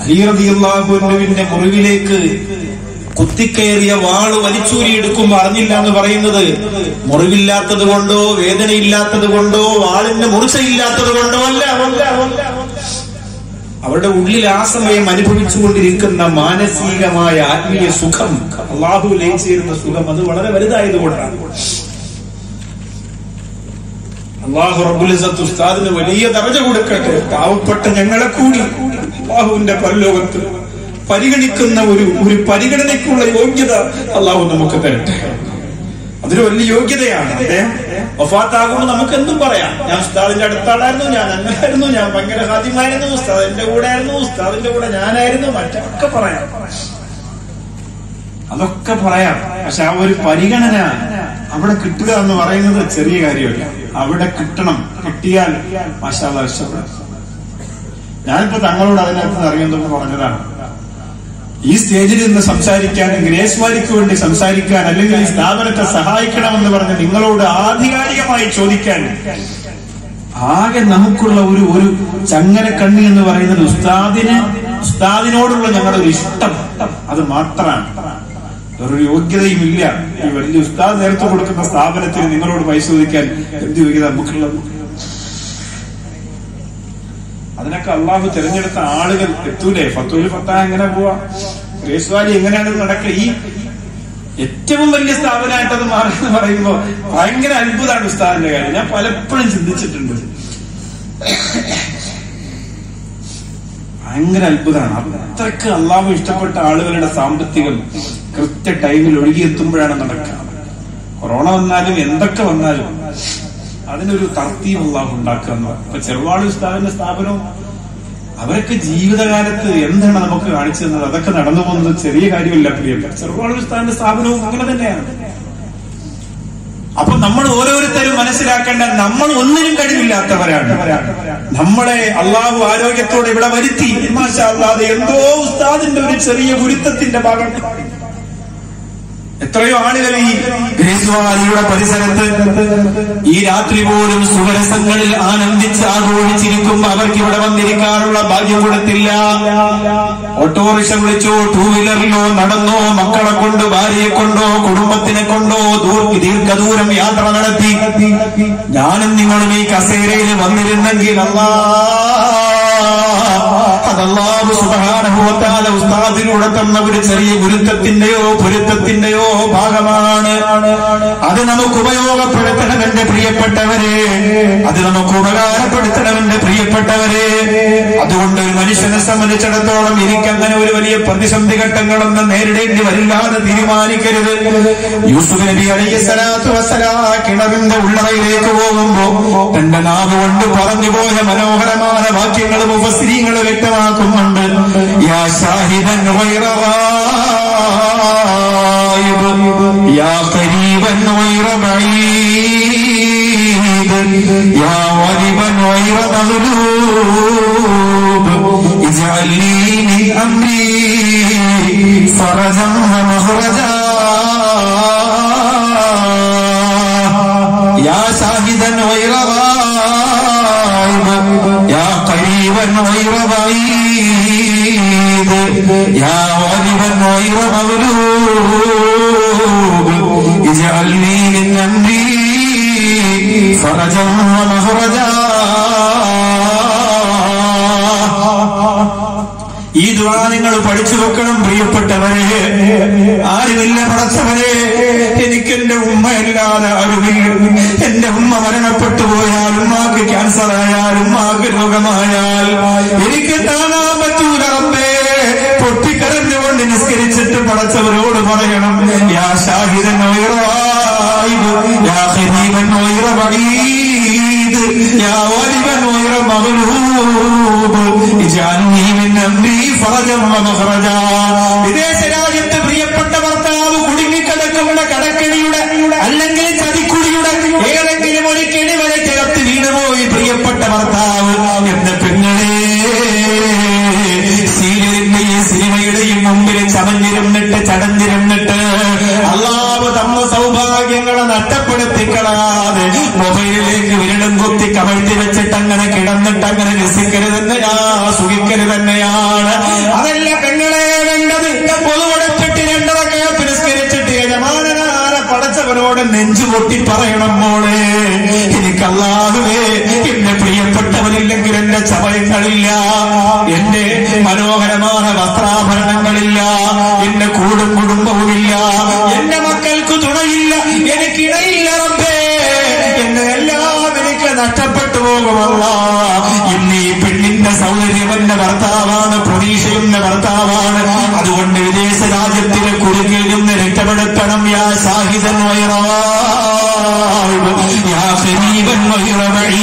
അലിയറിയാഹുവിന്റെ മുറിവിലേക്ക് കുത്തിക്കയറിയ വാള് വലിച്ചൂരിയെടുക്കുമ്പോ അറിഞ്ഞില്ല എന്ന് പറയുന്നത് മുറിവില്ലാത്തത് കൊണ്ടോ വേദനയില്ലാത്തത് കൊണ്ടോ വാളിന്റെ മൂർച്ചയില്ലാത്തത് കൊണ്ടോ അല്ല അല്ല അല്ല അവരുടെ ഉള്ളിൽ ആ സമയം അനുഭവിച്ചുകൊണ്ടിരിക്കുന്ന മാനസികമായ ആത്മീയ സുഖം അള്ളാഹു ലയിച്ചേരുന്ന സുഖം അത് വളരെ വലുതായതുകൊണ്ടാണ് അള്ളാഹു റബുലിസത്ത് ഉസ്താദിന് വലിയ ദർജ കൊടുക്കട്ടെ പാവപ്പെട്ട ഞങ്ങളെ കൂടി അള്ളാഹുവിന്റെ പരലോകത്ത് പരിഗണിക്കുന്ന ഒരു ഒരു പരിഗണനയ്ക്കുള്ള യോഗ്യത അള്ളാഹു നമുക്ക് തരട്ടെ അതൊരു വലിയ യോഗ്യതയാണ് അദ്ദേഹം വഫാത്താകുമ്പോൾ നമുക്ക് എന്തും പറയാം ഞാൻ ഉസ്താദിന്റെ അടുത്താളായിരുന്നു ഞാൻ അങ്ങനായിരുന്നു ഞാൻ ഭയങ്കര സാധ്യമായിരുന്നു ഉസ്താദിന്റെ കൂടെ ആയിരുന്നു ഉസ്താദിന്റെ കൂടെ ഞാനായിരുന്നു മറ്റൊക്കെ പറയാം അതൊക്കെ പറയാം പക്ഷെ ആ ഒരു പരിഗണന അവിടെ കിട്ടുക എന്ന് പറയുന്നത് ചെറിയ കാര്യമല്ല അവിടെ കിട്ടണം കിട്ടിയാൽ മാഷാല്ല ഇഷ്ടപ്പെടും ഞാനിപ്പോ തങ്ങളോട് അതിനകത്ത് അറിയുന്നതെന്ന് പറഞ്ഞതാണ് ഈ സ്റ്റേജിൽ നിന്ന് സംസാരിക്കാൻ ഗ്രേസ് വാലിക്ക് വേണ്ടി സംസാരിക്കാൻ അല്ലെങ്കിൽ ഈ സ്ഥാപനത്തെ സഹായിക്കണമെന്ന് പറഞ്ഞ് നിങ്ങളോട് ആധികാരികമായി ചോദിക്കാൻ ആകെ നമുക്കുള്ള ഒരു ഒരു ചങ്ങല കണ്ണി എന്ന് പറയുന്നത് ഉസ്താദിന് ഉസ്താദിനോടുള്ള ഞങ്ങളുടെ ഒരു ഇഷ്ടം അത് മാത്രമാണ് വേറൊരു യോഗ്യതയും ഇല്ല ഈ വലിയ ഉസ്താദ് നേരത്തെ കൊടുക്കുന്ന സ്ഥാപനത്തിന് നിങ്ങളോട് പൈസ ചോദിക്കാൻ എന്ത് യോഗ്യത നമുക്കുള്ളത് അതിനൊക്കെ അള്ളാഹു തിരഞ്ഞെടുത്ത ആളുകൾ എത്തൂലേ ഫത്തൂല് ഫത്താ എങ്ങനെ പോവാ ഗ്രേസ്വാലി എങ്ങനെയാണ് നടക്കുക ഈ ഏറ്റവും വലിയ സ്ഥാപനമായിട്ട് അത് മാറുമെന്ന് പറയുമ്പോ ഭയങ്കര അത്ഭുതമാണ് ഉസ്താദിന്റെ കാര്യം ഞാൻ പലപ്പോഴും ചിന്തിച്ചിട്ടുണ്ട് ഭയങ്കര അത്ഭുതമാണ് അത്രക്ക് അള്ളാഹു ഇഷ്ടപ്പെട്ട ആളുകളുടെ സാമ്പത്തികം കൃത്യ ടൈമിൽ ഒഴുകിയെത്തുമ്പോഴാണ് നടക്കുക കൊറോണ വന്നാലും എന്തൊക്കെ വന്നാലും അതിനൊരു തർത്തീവ് അള്ളാഹു ഉണ്ടാക്കുക എന്ന് പറയും ഇപ്പൊ ചെറുവാള് ഉസ്താദിന്റെ സ്ഥാപനവും അവരൊക്കെ ജീവിതകാലത്ത് എന്താണ് നമുക്ക് കാണിച്ചു തന്നത് അതൊക്കെ നടന്നു പോകുന്നത് ചെറിയ കാര്യമല്ല പ്രിയപ്പെട്ട ചെറുവാള് ഉസ്താദിന്റെ സ്ഥാപനവും അങ്ങനെ തന്നെയാണ് അപ്പൊ നമ്മൾ ഓരോരുത്തരും മനസ്സിലാക്കേണ്ട നമ്മൾ ഒന്നിനും കഴിവില്ലാത്തവരാണ് നമ്മളെ അള്ളാഹു ആരോഗ്യത്തോടെ ഇവിടെ വരുത്തി മാഷാ അല്ലാതെ എന്തോ ഉസ്താദിന്റെ ഒരു ചെറിയ ഗുരുത്തത്തിന്റെ ഭാഗം എത്രയോ ആളുകൾ ഈ ഗ്രേസ്വാലിയുടെ പരിസരത്ത് ഈ രാത്രി പോലും സുവരസങ്ങളിൽ ആനന്ദിച്ച് ആഘോഷിച്ചിരിക്കുമ്പോ അവർക്ക് ഇവിടെ വന്നിരിക്കാനുള്ള ഭാഗ്യം കൊടുത്തില്ല ഓട്ടോറിക്ഷ വിളിച്ചോ ടൂ വീലറിലോ നടന്നോ മക്കളെ കൊണ്ട് ഭാര്യയെ കൊണ്ടോ കുടുംബത്തിനെ കൊണ്ടോ ദൂർ- ദീർഘദൂരം യാത്ര നടത്തി ഞാനും നിങ്ങളും ഈ കസേരയിൽ വന്നിരുന്നെങ്കിൽ അല്ലാ അതല്ലാഹു സുബ്ഹാനഹു വ തആല ഉസ്താദിലൂടെ തന്ന ഒരു ചെറിയ ഗുരുത്വത്തിന്റെയോ പൊരുത്തത്തിന്റെയോ ഭാഗമാണ് അത് നമുക്ക് ഉപയോഗപ്പെടുത്തണം എന്റെ പ്രിയപ്പെട്ടവരെ അത് നമുക്ക് ഉപകാരപ്പെടുത്തണം എന്റെ പ്രിയപ്പെട്ടവരെ അതുകൊണ്ട് ഒരു മനുഷ്യനെ സംബന്ധിച്ചിടത്തോളം എനിക്കങ്ങനെ ഒരു വലിയ പ്രതിസന്ധി ഘട്ടങ്ങളൊന്നും നേരിടേണ്ടി വരില്ലാതെ തീരുമാനിക്കരുത് യൂസുഫ് നബി അലൈഹി സ്വലാത്തു വസ്സലാ കിണറിന്റെ ഉള്ളറയിലേക്ക് പോകുമ്പോ തന്റെ നാവ് കൊണ്ട് പറഞ്ഞു പോയ മനോഹരമായ വാക്യങ്ങൾ മുഫസ്സിരീങ്ങൾ വ്യക്തമാക്കുന്നുണ്ട് യാ ഷാഹിദൻ ഗൈറ ഗായിബ്, യാ ഖരീബൻ ഗൈറ ബഈദ്, യാ വലിബൻ ഗൈറ മഗ്ലൂബ്, ഇജ്അൽ ലീ മിൻ അംരി ഫറജൻ വമഖ്റജാ يا شاهدا غير غائب يا قريبا غير بعيد يا غالبا غير مغلوب اجعل لي من امري فرجا ومخرجا ഈ ദുആ നിങ്ങൾ പഠിച്ചു വെക്കണം പ്രിയപ്പെട്ടവരെ ആരുമില്ല പടച്ചവരെ എനിക്ക് എന്റെ ഉമ്മയല്ലാതെ ആരുമില്ല എന്റെ ഉമ്മ മരണപ്പെട്ടു പോയാൽ ഉമ്മാക്ക് ക്യാൻസർ ആയാൽ ഉമ്മാക്ക് രോഗമായാൽ എനിക്ക് താങ്ങാൻ പറ്റൂല റബ്ബേ പൊട്ടിക്കരഞ്ഞുകൊണ്ട് നിസ്കരിച്ചിട്ട് പടച്ചവരോട് പറയണം യാ ഷാഹിദൻ ഗൈറ യാ ഖരീബൻ ഗൈറ ബഈദ് യാ വലിബൻ ഗൈറ മഗ്ലൂബ് ഇജാൽനി മിൻ അംരി ഫറജൻ വമഖറജാ വിദേശ രാജ്യത്ത് പ്രിയപ്പെട്ട ഭർത്താവ് കുടുങ്ങിക്കിടക്കുന്ന കടക്കണിയുടെ അല്ലെങ്കിൽ ചതിക്കുടിയുടെ ഏതെങ്കിലും ഒരു കെണി വരയ്ക്കകത്ത് വീണുപോയി പ്രിയപ്പെട്ട ഭർത്താവ് എന്റെ പെങ്ങളെ സീരിയലിന്റെയും സിനിമയുടെയും മുമ്പിൽ ചമഞ്ഞിരുന്നിട്ട് ചടഞ്ഞിരുന്നിട്ട് അള്ളാവ് തമ്മ സൗഭാഗ്യങ്ങളെ നഷ്ടപ്പെടുത്തിക്കളാതെ മൊബൈലിലേക്ക് വിരലും കുത്തി കമഴ്ത്തി വെച്ചിട്ട് അങ്ങനെ കിടന്നിട്ട് അങ്ങനെ രസിക്കരുതെന്ന് ഞാൻ സുഖിക്കരുത് തന്നെയാണ് അത് പൊതുവെടുത്തിട്ട് രണ്ടറക്കെ പുരസ്കരിച്ചിട്ട് യജമാനനാര പടച്ചവനോട് നെഞ്ചു പൊട്ടി പറയണം മോളെ എനിക്ക് അല്ലാഹുവേ എന്റെ പ്രിയപ്പെട്ടവരില്ലെങ്കിൽ എന്റെ ചമയങ്ങളില്ല എന്റെ മനോഹരമായ വസ്ത്രാഭരണങ്ങളില്ല എന്റെ കൂടും കുടുംബവുമില്ല എന്റെ മക്കൾക്ക് തുണയില്ല എനിക്കിടയില്ല റബ്ബേ എന്നെ എല്ലാം എനിക്ക് നഷ്ടപ്പെട്ടു പോകുമല്ല ഇന്ന് ഈ പെണ്ണിന്റെ സൗകര്യം എന്റെ ഭർത്താവാണ് പ്രതീക്ഷയുടെ ഭർത്താവാണ് അതുകൊണ്ട് വിദേശ രാജ്യത്തിലെ കുരുക്കിൽ നിന്ന് രക്ഷപ്പെടുത്തണം യാ സാഹിതൻ യാ ഖരീബൻ വൈറ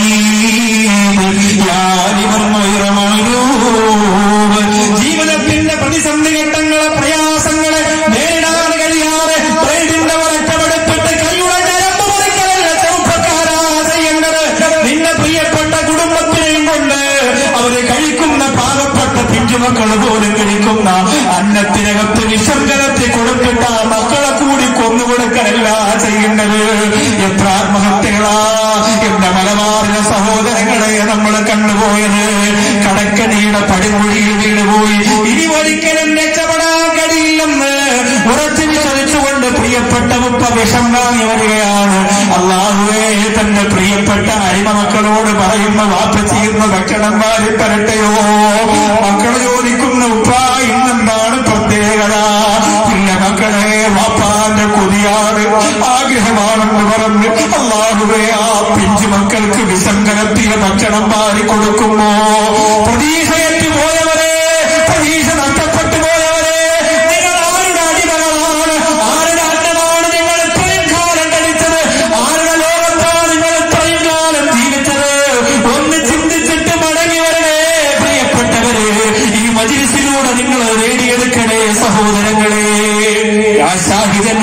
യാ ലിമൻ വൈറ മഅലൂബ്. ജീവിതത്തിന്റെ പ്രതിസന്ധി ഘട്ടങ്ങളെ പ്രയാസങ്ങളെ നേരിടാൻ കഴിയാതെ ബ്രൈഡിന്റെ വരക്കമെടുത്തിട്ട് കൈയുടെ ഞരമ്പ് മുറിക്കലല്ല ചെറുപ്പക്കാരാ ചെയ്യേണ്ടത് നിന്റെ പ്രിയപ്പെട്ട കുടുംബത്തിനെയും കൊണ്ട് അവര് കഴിക്കുന്ന പാവപ്പെട്ട പിഞ്ചുമക്കൾ പോലും കഴിക്കുന്ന അന്നത്തിനകത്ത് വിഷം കലർത്തി കൊടുത്തിട്ട് ആ മക്കളെ കൂടി കൊന്നുകൊടുക്കലല്ല ചെയ്യേണ്ടത് എത്ര ആത്മഹത്യകളാ എന്റെ മലബാറിലെ സഹോദരങ്ങളെ നമ്മൾ കണ്ടുപോയത് കടക്കണിയുടെ പടിമൊഴിയിൽ വീണുപോയി ഇനി ഒരിക്കലും രക്ഷപ്പെടാൻ കഴിയില്ലെന്ന് ഉറച്ചു വിശ്വസിച്ചുകൊണ്ട് പ്രിയപ്പെട്ട മുപ്പ വിഷം വാങ്ങി വരികയാണ് അള്ളാഹുവേ തന്റെ പ്രിയപ്പെട്ട അരിമ മക്കളോട് പറയുന്ന വാപ്പ ചെയ്യുന്ന ഭക്ഷണം വാരി തരട്ടെയോ മക്കൾ ചോദിക്കുന്ന ഉപ്പ ഇന്നെന്താണ് പ്രത്യേകത ഇല്ല മക്കളെ വാപ്പാന്റെ കൊതിയാണ് ആഗ്രഹമാണെന്ന് പറഞ്ഞ് അള്ളാഹുവേ ആ പിഞ്ചു മക്കൾക്ക് വിഷം കലർത്തിയ ഭക്ഷണം വാരി കൊടുക്കുമോ പ്രതീക്ഷയറ്റ് പോയവരെ പ്രതീക്ഷ നഷ്ടപ്പെട്ടു പോയവരെ നിങ്ങൾ ആരുടെ അടിമകളാണ് ആരുടെ അന്നമാണ് നിങ്ങൾ ഇത്രയും കാലം കഴിച്ചത് ആരുടെ ലോകത്താണ് നിങ്ങൾ ഇത്രയും കാലം ജീവിച്ചത് ഒന്ന് ചിന്തിച്ചിട്ട് മടങ്ങി വരണേ പ്രിയപ്പെട്ടവരെ ഈ മജിലിസിലൂടെ നിങ്ങൾ നേടിയെടുക്കണേ സഹോദരങ്ങളെ ആ ഷാഹിദൻ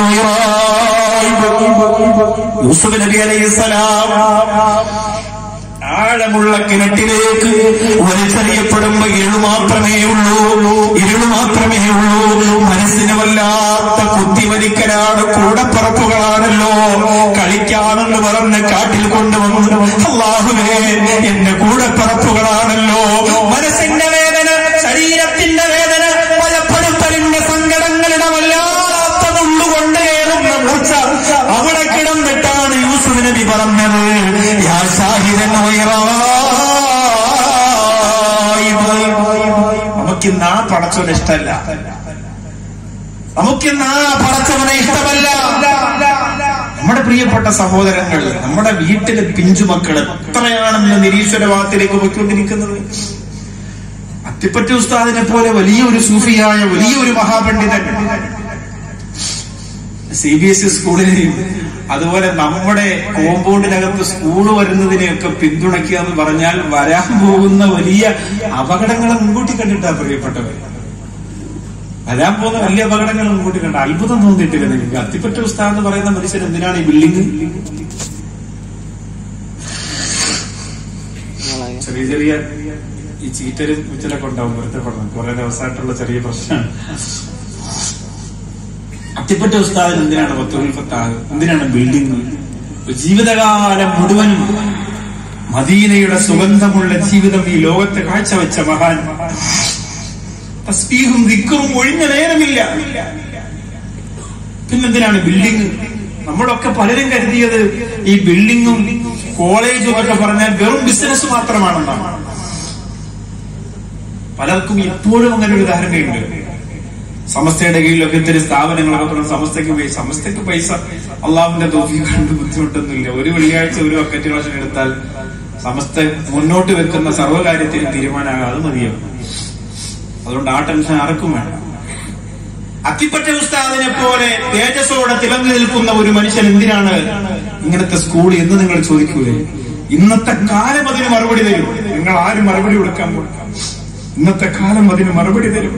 യൂസുഫ് നബി അലൈഹിസ്സലാം ആഴമുള്ള കിണറ്റിലേക്ക് വലിച്ചെറിയപ്പെടുമ്പോ ഇരുള് മാത്രമേ ഉള്ളൂ ഇരുള് മാത്രമേ ഉള്ളൂ മനസ്സിന് വല്ലാത്ത കുത്തിവലിക്കലാണ് കൂടപ്പറപ്പുകളാണല്ലോ കളിക്കാണെന്ന് പറഞ്ഞ് കാട്ടിൽ കൊണ്ടുവന്നു അള്ളാഹുവേ എന്റെ കൂടപ്പറപ്പുകളാണല്ലോ മനസ്സിന്റെ വേദന ശരീരത്തിന്റെ വേദന ഭയപ്പെടുത്തലിന്റെ സങ്കടങ്ങളുടെ വല്ലാത്തതുള്ളുകൊണ്ട് കയറുന്ന മൂർച്ച അവിടെ കിടന്നിട്ടാണ് യൂസുഫ് നബി പറഞ്ഞത് യാ ഷാഹിദൻ നമുക്കിന്ന് ആ പടച്ചവനെ ഇഷ്ടമല്ല നമുക്കിന്ന് ആ പടച്ചവനെ ഇഷ്ടമല്ല നമ്മുടെ പ്രിയപ്പെട്ട സഹോദരങ്ങൾ നമ്മുടെ വീട്ടിലെ പിഞ്ചുമക്കൾ എത്രയാണെന്ന് നിരീശ്വര ഭാഗത്തിലേക്ക് പോയിക്കൊണ്ടിരിക്കുന്നത് അത്തിപ്പറ്റ ഉസ്താദിനെ പോലെ വലിയൊരു സൂഫിയായ വലിയൊരു മഹാപണ്ഡിതൻ സി ബി എസ് ഇ സ്കൂളിനെയും അതുപോലെ നമ്മുടെ കോമ്പൗണ്ടിനകത്ത് സ്കൂൾ വരുന്നതിനെയൊക്കെ പിന്തുണയ്ക്കുക എന്ന് പറഞ്ഞാൽ വരാൻ പോകുന്ന വലിയ അപകടങ്ങളെ മുൻകൂട്ടി കണ്ടിട്ടാ പ്രിയപ്പെട്ടവർ വരാൻ പോകുന്ന വലിയ അപകടങ്ങൾ മുൻകൂട്ടി കണ്ട അത്ഭുതം തോന്നിയിട്ടില്ല നിങ്ങൾക്ക് അത്തിപ്പറ്റ ഉസ്താദ് എന്ന് പറയുന്ന മനുഷ്യൻ എന്തിനാണ് ഈ ബിൽഡിംഗ് ചെറിയ ചെറിയ ഈ ചീറ്റലും ഉച്ചലൊക്കെ ഉണ്ടാവും പൊരുത്തപ്പെടണം കുറെ ദിവസമായിട്ടുള്ള ചെറിയ പ്രശ്നമാണ് അത്തിപ്പറ്റ ഉസ്താദിന് എന്തിനാണ് പത്തുൽ ഫത്താഹ് എന്തിനാണ് ബിൽഡിംഗ് ജീവിതകാലം മുഴുവനും മദീനയുടെ സുഗന്ധമുള്ള ജീവിതം ഈ ലോകത്തെ കാഴ്ചവെച്ച മഹാൻ തസ്ബീഹും ദിക്കറും ഒഴിഞ്ഞ നേരമില്ല പിന്നെന്തിനാണ് ബിൽഡിംഗ് നമ്മളൊക്കെ പലരും കരുതിയത് ഈ ബിൽഡിങ്ങും കോളേജും ഒക്കെ പറഞ്ഞാൽ വെറും ബിസിനസ് മാത്രമാണെന്നാണ് പലർക്കും ഇപ്പോഴും അങ്ങനെ ഒരു ധാരണയുണ്ട് സമസ്തയുടെ കീഴിലൊക്കെ ഇത്തിരി സ്ഥാപനങ്ങളൊക്കെ തുടങ്ങി സമസ്തയ്ക്ക് പൈസ സമസ്തയ്ക്ക് പൈസ അള്ളാഹുവിന്റെ തോഫി കണ്ട് ബുദ്ധിമുട്ടൊന്നുമില്ല ഒരു വെള്ളിയാഴ്ച ഒരു ബക്കറ്റ് കളക്ഷൻ എടുത്താൽ സമസ്ത മുന്നോട്ട് വെക്കുന്ന സർവ്വകാര്യത്തിൽ തീരുമാനമാകാം അത് മതിയാവും അതുകൊണ്ട് ആ ടെൻഷൻ ആർക്കും വേണ്ട അത്തിപ്പറ്റ ഉസ്താദിനെ പോലെ തേജസ്സോടെ തിളങ്ങി നിൽക്കുന്ന ഒരു മനുഷ്യൻ എന്തിനാണ് ഇങ്ങനത്തെ സ്കൂൾ എന്ന് നിങ്ങൾ ചോദിക്കൂലേ ഇന്നത്തെ കാലം അതിന് മറുപടി തരും നിങ്ങൾ ആരും മറുപടി കൊടുക്കാൻ പോകാം ഇന്നത്തെ കാലം അതിന് മറുപടി തരും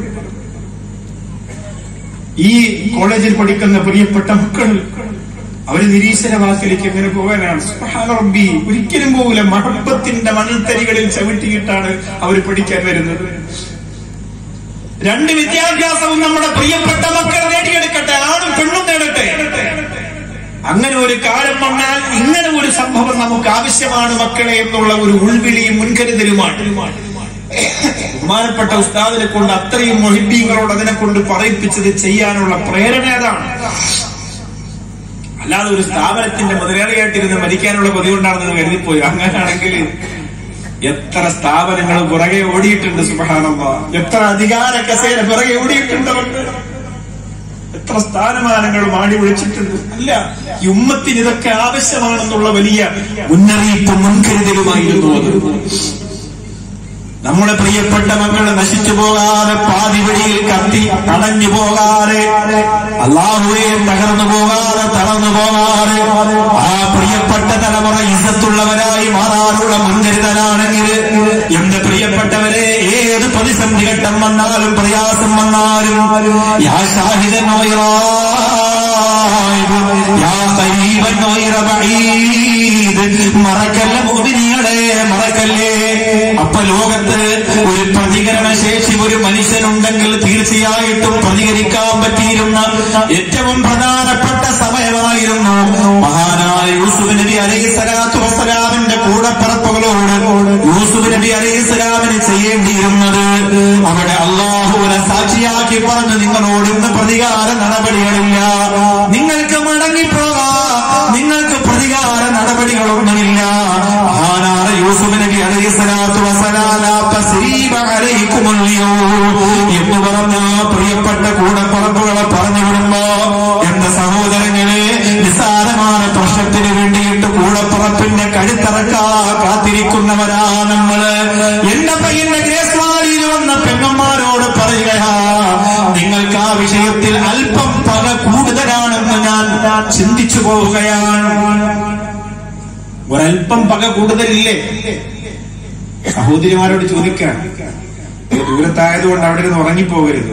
ഈ കോളേജിൽ പഠിക്കുന്ന പ്രിയപ്പെട്ട മക്കൾ അവര് നിരീശ്വര വാക്കിലേക്ക് എങ്ങനെ പോകാനാണ് സുബ്ഹാന റബ്ബി ഒരിക്കലും പോകില്ല മഹബത്തിന്റെ മണൽത്തരികളിൽ ചവിട്ടിയിട്ടാണ് അവർ പഠിക്കാൻ വരുന്നത് രണ്ട് വിദ്യാഭ്യാസവും നമ്മുടെ പ്രിയപ്പെട്ട മക്കൾ നേടിയെടുക്കട്ടെ ആണും പെണ്ണും നേടട്ടെ അങ്ങനെ ഒരു കാലം വന്നാൽ ഇങ്ങനെ ഒരു സംഭവം നമുക്ക് ആവശ്യമാണ് മക്കളെ എന്നുള്ള ഒരു ഉൾവിളിയും മുൻകരുതലുമാണ് ബഹുമാനപ്പെട്ട ഉസ്താദിനെ കൊണ്ട് അത്രയും മൊഹിബീങ്ങളോട് അതിനെ കൊണ്ട് പറയിപ്പിച്ചത് ചെയ്യാനുള്ള പ്രേരണ അതാണ് അല്ലാതെ ഒരു സ്ഥാപനത്തിന്റെ മുതലാളിയായിട്ടിരുന്ന് മരിക്കാനുള്ള പതിവുണ്ടാണെന്ന് കരുതിപ്പോയി അങ്ങനെയാണെങ്കിൽ എത്ര സ്ഥാപനങ്ങൾ പുറകെ ഓടിയിട്ടുണ്ട് സുബഹാനമ്മ എത്ര അധികാര കസേര പുറകെ ഓടിയിട്ടുണ്ട് അവർക്ക് എത്ര സ്ഥാനമാനങ്ങൾ മാടി വിളിച്ചിട്ടുണ്ട് അല്ല ഈ ഉമ്മത്തിന് ഇതൊക്കെ ആവശ്യമാണെന്നുള്ള വലിയ മുന്നറിയിപ്പ് മുൻകരുതലുമായിരുന്നു അത് നമ്മുടെ പ്രിയപ്പെട്ട മക്കൾ നശിച്ചു പോകാതെ പാതി വഴിയിൽ കത്തി അടഞ്ഞു പോകാതെ അള്ളാഹുവെ തകർന്നു പോകാതെ തളർന്നു പോകാതെ ആ പ്രിയപ്പെട്ട തലമുറ ഇസത്തുള്ളവരായി മാറാനുള്ള മുൻകരുതലാണെങ്കിൽ എന്റെ പ്രിയപ്പെട്ടവരെ ഏത് പ്രതിസന്ധി ഘട്ടം വന്നാലും പ്രയാസം വന്നാലും യാ ഷാഹിദൻ യാ ഖരീബൻ ഗൈറ ബഈദ് മറക്കല്ല മുഅ്മിനീങ്ങളെ മറക്കല്ലേ അപ്പൊ ലോകത്ത് ഒരു പ്രതികരണ ശേഷി ഒരു മനുഷ്യനുണ്ടെങ്കിൽ തീർച്ചയായിട്ടും പ്രതികരിക്കാൻ പറ്റിയിരുന്ന ഏറ്റവും പ്രധാനപ്പെട്ട സമയമായിരുന്നു മഹാനായ യൂസുഫ് നബി അലൈഹി സ്വലാത്തു വസ്സലാമിന്റെ കൂടപ്പറപ്പുകളോട് യൂസുഫ് നബി അലൈഹി സ്വലാമിന് ചെയ്യേണ്ടിയിരുന്നത് അവിടെ അള്ളാഹുവിനെ സാക്ഷിയാക്കി പറഞ്ഞു നിങ്ങളോട് ഇന്ന് പ്രതികാര നടപടികളില്ല നിങ്ങൾക്ക് മടങ്ങിപ്പോകാം നിങ്ങൾക്ക് പ്രതികാര നടപടികളൊന്നുമില്ല മഹാനായ യൂസുഫ് നബി അലൈഹി സ്വലാത്തു വസ്സലാം ലാ തസ്രീബ അലൈക്കുമുൽ യൗം എന്ന് പറഞ്ഞ ആ പ്രിയപ്പെട്ട കൂടപ്പറപ്പുകളെ പറഞ്ഞു വിടുമ്പോ എന്റെ സഹോദരങ്ങളെ നിസ്സാരമായ പ്രശ്നത്തിന് വേണ്ടിയിട്ട് കൂടപ്പുറപ്പിന്റെ കഴുത്തറക്കാ കാത്തിരിക്കുന്നവരാ നമ്മള് എന്റെ പയ്യന്റെ ഗ്രേസ്വാലിയിൽ വന്ന പെങ്ങന്മാരോട് പറയുകയാ നിങ്ങൾക്ക് ആ വിഷയത്തിൽ അല്പം പക കൂടുതലാണെന്ന് ഞാൻ ചിന്തിച്ചു പോവുകയാണ് ഒരല്പം പക കൂടുതലില്ലേ സഹോദരിമാരോട് ചോദിക്കാം ദൂരത്തായതുകൊണ്ട് അവിടെ ഇരുന്ന് ഉറങ്ങിപ്പോകരുത്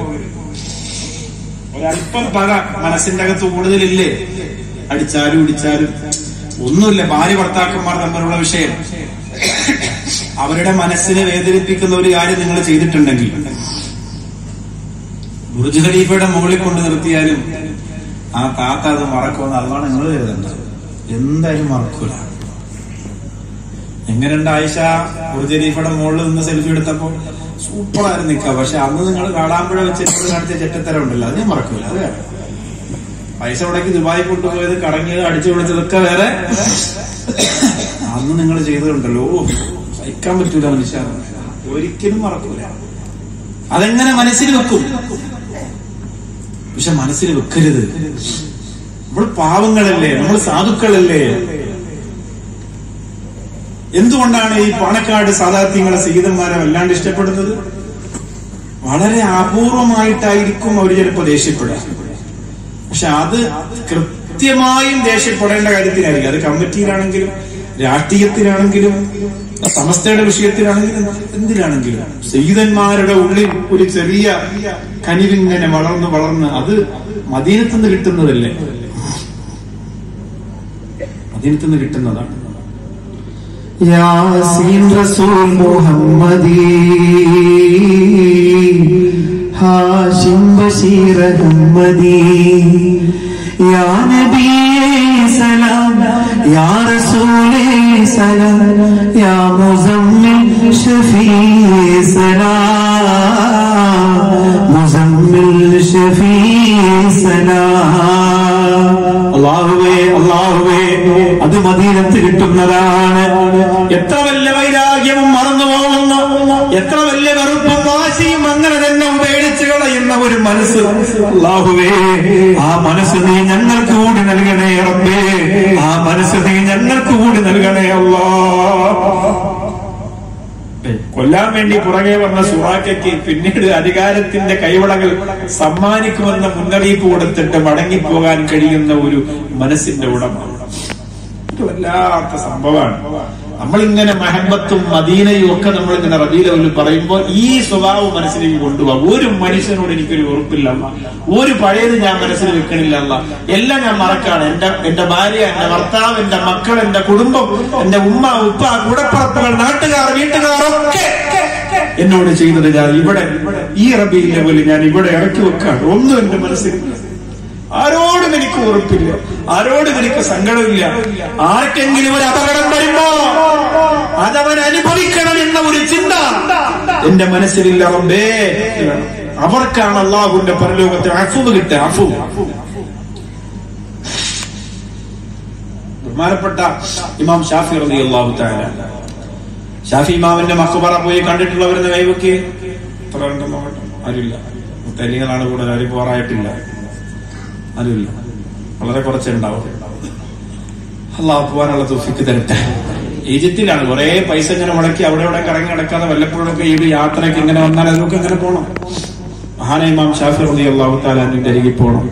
ഒരല്പം പക മനസ്സിന്റെ അകത്ത് കൂടുതലില്ലേ അടിച്ചാലും ഇടിച്ചാലും ഒന്നുമില്ല ഭാര്യ ഭർത്താക്കന്മാർ തമ്മിലുള്ള വിഷയം അവരുടെ മനസ്സിനെ വേദനിപ്പിക്കുന്ന ഒരു കാര്യം നിങ്ങൾ ചെയ്തിട്ടുണ്ടെങ്കിൽ ബുർജ് ഖലീഫയുടെ മുകളിൽ കൊണ്ട് നിർത്തിയാലും ആ താത്ത അത് മറക്കുമെന്ന് അതാണ് നിങ്ങൾ കരുതേണ്ടത് എന്തായാലും മറക്കൂല എങ്ങനെയുണ്ട് ആയിഷ ബുർജ് ഖലീഫയുടെ മുകളിൽ നിന്ന് സെൽഫി എടുത്തപ്പോ സൂപ്പറായിരുന്നു നിൽക്കുക പക്ഷെ അന്ന് നിങ്ങൾ കാളാമ്പുഴ വെച്ച് എന്നോട് കാണിച്ച ചെറ്റത്തരം ഉണ്ടല്ലോ അത് ഞാൻ മറക്കൂല അത് വേറെ പൈസ ഉടക്കി ദുബായി കൊണ്ടുപോയത് കടങ്ങിയത് അടിച്ചു വിളിച്ചതൊക്കെ വേറെ അന്ന് നിങ്ങൾ ചെയ്തതുണ്ടല്ലോ ഓ, സഹിക്കാൻ പറ്റൂല മനുഷ്യ ഒരിക്കലും മറക്കൂല അതെങ്ങനെ മനസ്സിൽ വെക്കും പക്ഷെ മനസ്സിൽ വെക്കരുത് നമ്മൾ പാവങ്ങളല്ലേ നമ്മൾ സാധുക്കളല്ലേ എന്തുകൊണ്ടാണ് ഈ പാണക്കാട് സാധാർത്ഥ്യങ്ങളെ സീതന്മാരെ വല്ലാണ്ട് ഇഷ്ടപ്പെടുന്നത് വളരെ അപൂർവമായിട്ടായിരിക്കും അവർ ചിലപ്പോൾ ദേഷ്യപ്പെടുക പക്ഷെ അത് കൃത്യമായും ദേഷ്യപ്പെടേണ്ട കാര്യത്തിലായിരിക്കും അത് കമ്മിറ്റിയിലാണെങ്കിലും രാഷ്ട്രീയത്തിലാണെങ്കിലും സമസ്തയുടെ വിഷയത്തിലാണെങ്കിലും എന്തിലാണെങ്കിലും സീതന്മാരുടെ ഉള്ളിൽ ഒരു ചെറിയ കനിവിങ്ങനെ വളർന്ന് വളർന്ന് അത് മദീനത്തുനിന്ന് കിട്ടുന്നതല്ലേ മദീനത്തുനിന്ന് കിട്ടുന്നതാണ് यासीन रसूल मोहम्मदी हाशिम बशीर अहमदी या नबी सलाम या रसूल सलाम या मुजम्मिल शफी सलाम मुजम्मिल शफी सलाम അള്ളാഹുവേ അള്ളാഹുവേ അത് മദീനത്ത് കിട്ടുന്നതാണ് എത്ര വലിയ വൈരാഗ്യവും മറന്നു പോകുന്ന എത്ര വലിയ വെറുപ്പും വാശിയും അങ്ങനെ തന്നെ ഉപേക്ഷിച്ച് കളയുന്ന ഒരു മനസ്സ് അള്ളാഹുവേ ആ മനസ്സ് നീ ഞങ്ങൾക്ക് കൂടി നൽകണേ റബ്ബേ ആ മനസ്സ് നീ ഞങ്ങൾക്ക് കൂടി നൽകണേ അള്ളാ കൊല്ലാൻ വേണ്ടി പുറകെ വന്ന സുറാക്കയ്ക്ക് പിന്നീട് അധികാരത്തിന്റെ കൈവളകൾ സമ്മാനിക്കുമെന്ന മുന്നറിയിപ്പ് കൊടുത്തിട്ട് മടങ്ങിപ്പോകാൻ കഴിയുന്ന ഒരു മനസ്സിന്റെ ഉടമ ഇത് വല്ലാത്ത സംഭവമാണ് നമ്മളിങ്ങനെ മഹബത്തും മദീനയും ഒക്കെ നമ്മളിങ്ങനെ റബീലവല് പറയുമ്പോൾ ഈ സ്വഭാവം മനസ്സിലേക്ക് കൊണ്ടുപോകാം ഒരു മനുഷ്യനോട് എനിക്കൊരു ഉറപ്പില്ല അമ്മ. ഒരു പഴയത് ഞാൻ മനസ്സിൽ വെക്കണില്ല അല്ല എല്ലാം ഞാൻ മറക്കാണ് എന്റെ എന്റെ ഭാര്യ എന്റെ ഭർത്താവ് എന്റെ മക്കൾ എന്റെ കുടുംബം എന്റെ ഉമ്മ ഉപ്പ കൂടപ്പറപ്പുകൾ നാട്ടുകാർ വീട്ടുകാർ ഒക്കെ എന്നോട് ചെയ്തത് ഞാൻ ഇവിടെ ഈ റബീൽ ലെവല് ഞാൻ ഇവിടെ ഇറക്കി വെക്കാണ് ഒന്നും എന്റെ മനസ്സിൽ ആരോടും എനിക്ക് ഉറപ്പില്ല ആരോടും എനിക്ക് സങ്കടമില്ല ആർക്കെങ്കിലും ഒരു അപകടം വരുമ്പോ അതവൻ അനുഭവിക്കണം എന്ന ഒരു ചിന്ത എന്റെ മനസ്സിലില്ല റബ്ബേ അവർക്കാണ് അള്ളാഹുവിന്റെ പരലോകത്തെ അഫുവ് കിട്ടുക അഫുവ് ബഹുമാനപ്പെട്ട ഇമാം ഷാഫി റബി അള്ളാഹു താല ഷാഫി ഇമാമിന്റെ മക്കുബറ പോയി കണ്ടിട്ടുള്ളവരെന്ന് കൈവയ്ക്ക് എത്ര ഉണ്ടെന്ന് നോക്കട്ടെ ആരുമില്ല മുത്തലിങ്ങളാണ് കൂടുതൽ ആരും പോറായിട്ടില്ല ആരുമില്ല വളരെ കുറച്ചേ ഉണ്ടാവും അള്ളാഹു പോകാനുള്ള തുഫിക്ക് തരട്ടെ ഈജിപ്തിലാണ് കുറെ പൈസ ഇങ്ങനെ മുടക്കി അവിടെ ഇവിടെ കറങ്ങി നടക്കാതെ വല്ലപ്പോഴൊക്കെ ഈ ഒരു യാത്രയ്ക്ക് ഇങ്ങനെ വന്നാൽ അതൊക്കെ ഇങ്ങനെ പോകണം മഹാന ഇമാം ഷാഫി റബി അള്ളാഹു താലാന്റെ അരികിൽ പോകണം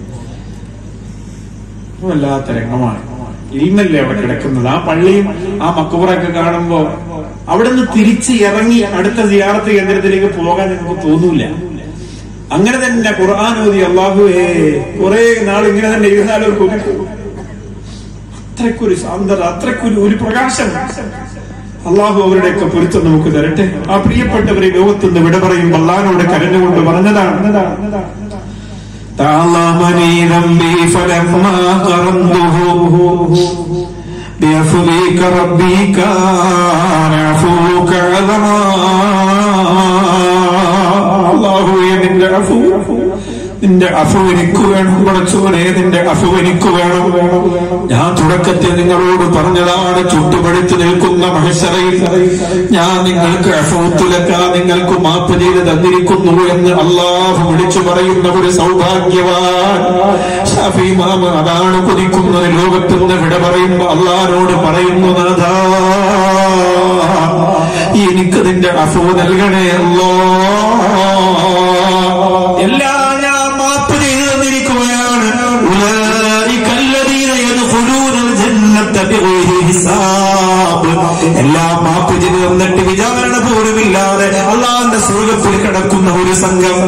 വല്ലാത്ത രംഗമാണ് ഇൽമല്ലേ അവിടെ കിടക്കുന്നത് ആ പള്ളിയും ആ മക്കുറൊക്കെ കാണുമ്പോ അവിടെ നിന്ന് തിരിച്ച് ഇറങ്ങി അടുത്ത സിയാറത്ത് കേന്ദ്രത്തിലേക്ക് പോകാൻ നിങ്ങൾക്ക് തോന്നൂല അങ്ങനെ തന്നെ ഖുർആൻ ഓതി അള്ളാഹുവേ കുറെ നാൾ ഇങ്ങനെ തന്നെ ഇരുന്നാലോ കൊതിക്കും അത്രയ്ക്കൊരു സാന്ദ്രത അത്രയ്ക്കൊരു ഒരു പ്രകാശം അള്ളാഹു അവരുടെയൊക്കെ പൊരുത്തം നമുക്ക് തരട്ടെ ആ പ്രിയപ്പെട്ടവരെ ലോകത്തുനിന്ന് വിട പറയും അള്ളാഹിനോട് കരഞ്ഞുകൊണ്ട് പറഞ്ഞതാണ് تعظمني ذنبي فلما قرنته بعفوك ربي كان عفوك عظما അള്ളാഹു നിന്റെ അഫു നിന്റെ അഫു എനിക്ക് വേണം പടച്ചോനെ നിന്റെ അഫു എനിക്ക് വേണം ഞാൻ തുടക്കത്തിൽ നിങ്ങളോട് പറഞ്ഞതാണ് ചുട്ടുപഴുത്ത് നിൽക്കുന്ന മഹസറയിൽ ഞാൻ നിങ്ങൾക്ക് അഫൂത്തുലക്ക നിങ്ങൾക്ക് മാപ്പ് ചെയ്ത് തന്നിരിക്കുന്നു എന്ന് അള്ളാഹു വിളിച്ചു പറയുന്ന ഒരു സൗഭാഗ്യവാൻ ഷാഫി മാമ അതാണ് കൊതിക്കുന്നത് ലോകത്തുനിന്ന് വിട പറയുമ്പോ അള്ളാഹിനോട് പറയുന്നു നാഥാ എനിക്ക് നിന്റെ അഫു നൽകണേ അല്ലോ എല്ലാം ഞാൻ മാപ്പ് ചെയ്തു തന്നിരിക്കുകയാണ് ഉലൈക الذين يدخلون الجنة بغير حساب എല്ലാം മാപ്പ് ചെയ്തു തന്നിട്ട് വിചാരണ പോലുമില്ലാതെ അള്ളാന്റെ സ്വർഗത്തിൽ കിടക്കുന്ന ഒരു സംഘം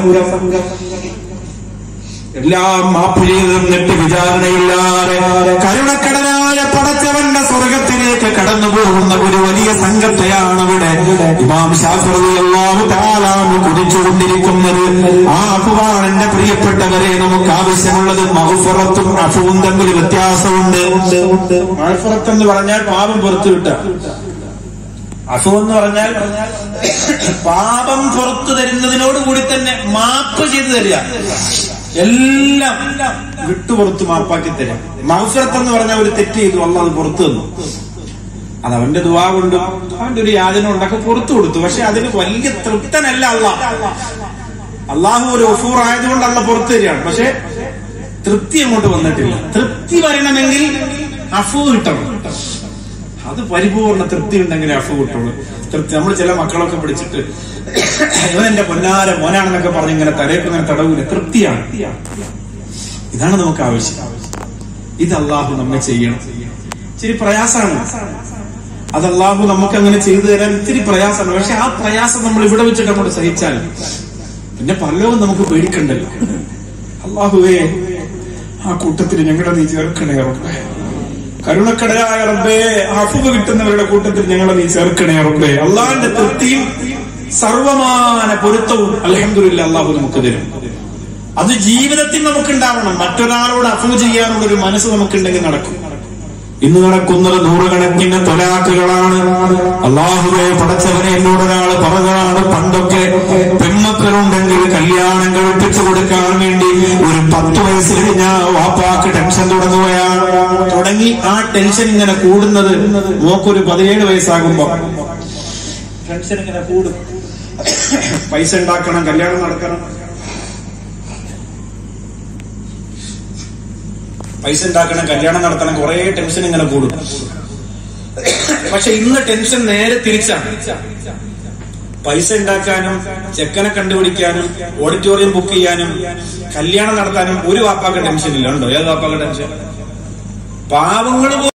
എല്ലാം മാപ്പ് ചെയ്തു തന്നിട്ട് വിചാരണയില്ലാതെ കരുണക്കടനായ പടച്ചവന്റെ സ്വർഗത്തിലേക്ക് കടന്നു പോകുന്ന ഒരു വലിയ സംഘത്തെയാണ് ഇവിടെ ഇമാം ഷാഫി അള്ളാഹു താലാമ് കുതിച്ചുകൊണ്ടിരിക്കുന്നത് ആ അഫുവാണ് എന്റെ പ്രിയപ്പെട്ടവരെ നമുക്ക് ആവശ്യമുള്ളത് മഹുഫറത്തും അഫുവും തമ്മിൽ വ്യത്യാസമുണ്ട് മഴഫുറത്ത് എന്ന് പറഞ്ഞാൽ പാപം പുറത്തു വിട്ട അഫു എന്ന് പറഞ്ഞാൽ പാപം പുറത്തു തരുന്നതിനോട് കൂടി തന്നെ മാപ്പ് ചെയ്തു തരിക എല്ലാം വിട്ടുപുറത്ത് മാപ്പാക്കി തരാം മഹഫിറത്ത് എന്ന് പറഞ്ഞാൽ ഒരു തെറ്റ് ചെയ്തു അല്ല അത് പുറത്തു തന്നു അത് അവന്റെ ദുവാ കൊണ്ട് അവന്റെ ഒരു യാതന കൊണ്ടൊക്കെ പുറത്തു കൊടുത്തു പക്ഷെ അതിന് വലിയ തൃപ്തനല്ല അല്ല അള്ളാഹു ഒരു ഒഫൂർ ആയതുകൊണ്ട് അല്ല പുറത്തു തരികയാണ് പക്ഷെ തൃപ്തി അങ്ങോട്ട് വന്നിട്ടില്ല തൃപ്തി വരണമെങ്കിൽ അഫു കിട്ടണം അത് പരിപൂർണ തൃപ്തി ഉണ്ടെങ്കിൽ അഫു കിട്ടുള്ളൂ തൃപ്തി നമ്മൾ ചില മക്കളൊക്കെ പിടിച്ചിട്ട് ഇവൻ എന്റെ പൊന്നാര മോനാണെന്നൊക്കെ പറഞ്ഞ് ഇങ്ങനെ തലയൊക്കെ ഇങ്ങനെ തടവൂല തൃപ്തിയാണ് ഇതാണ് നമുക്ക് ആവശ്യം ഇത് അള്ളാഹു നമ്മെ ചെയ്യണം ഇച്ചിരി പ്രയാസമാണ് അത് അള്ളാഹു നമുക്ക് അങ്ങനെ ചെയ്തു തരാൻ ഇത്തിരി പ്രയാസമാണ് പക്ഷെ ആ പ്രയാസം നമ്മൾ ഇവിടെ വെച്ചിട്ട് അങ്ങോട്ട് സഹിച്ചാൽ പിന്നെ പലവും നമുക്ക് പേടിക്കണ്ടല്ലോ അള്ളാഹുവേ ആ കൂട്ടത്തിൽ ഞങ്ങളെ നീ ചേർക്കണേ റബ്ബേ കരുണക്കടയായ റബ്ബേ അഫുവ് കിട്ടുന്നവരുടെ കൂട്ടത്തിൽ ഞങ്ങളെ നീ ചേർക്കണേ റബ്ബേ അള്ളാഹിന്റെ തൃപ്തിയും സർവമാന പൊരുത്തവും അലഹമില്ല അള്ളാഹു നമുക്ക് തരും അത് ജീവിതത്തിൽ നമുക്കുണ്ടാവണം മറ്റൊരാളോട് അഫു ചെയ്യാനുള്ള ഒരു മനസ്സ് നമുക്കുണ്ടെങ്കിൽ നടക്കും ഇന്ന് നടക്കുന്നത് നൂറുകണക്കിന് തൊലാക്കുകളാണ് അള്ളാഹുവെ പടച്ചവനെ എന്നോട് ഒരാൾ പറഞ്ഞതാണ് പണ്ടൊക്കെ പെൺമക്കളുണ്ടെങ്കിൽ കല്യാണം കഴിപ്പിച്ചു കൊടുക്കാൻ വേണ്ടി ഒരു പത്ത് വയസ്സ് കഴിഞ്ഞ വാപ്പാക്ക് ടെൻഷൻ തുടങ്ങുകയാണ് തുടങ്ങി ആ ടെൻഷൻ ഇങ്ങനെ കൂടുന്നത് മോക്കൊരു പതിനേഴ് വയസ്സാകുമ്പോ ടെൻഷൻ ഇങ്ങനെ കൂടും പൈസ ഉണ്ടാക്കണം കല്യാണം നടക്കണം പൈസ ഉണ്ടാക്കണം കല്യാണം നടത്തണം കുറെ ടെൻഷൻ ഇങ്ങനെ കൂടും പക്ഷെ ഇന്ന് ടെൻഷൻ നേരെ തിരിച്ചാണ് പൈസ ഉണ്ടാക്കാനും ചെക്കനെ കണ്ടുപിടിക്കാനും ഓഡിറ്റോറിയം ബുക്ക് ചെയ്യാനും കല്യാണം നടത്താനും ഒരു വാപ്പാക്ക് ടെൻഷൻ ഇല്ല ഉണ്ടോ ഏത് വാപ്പാക്ക് ടെൻഷൻ പാവങ്ങൾ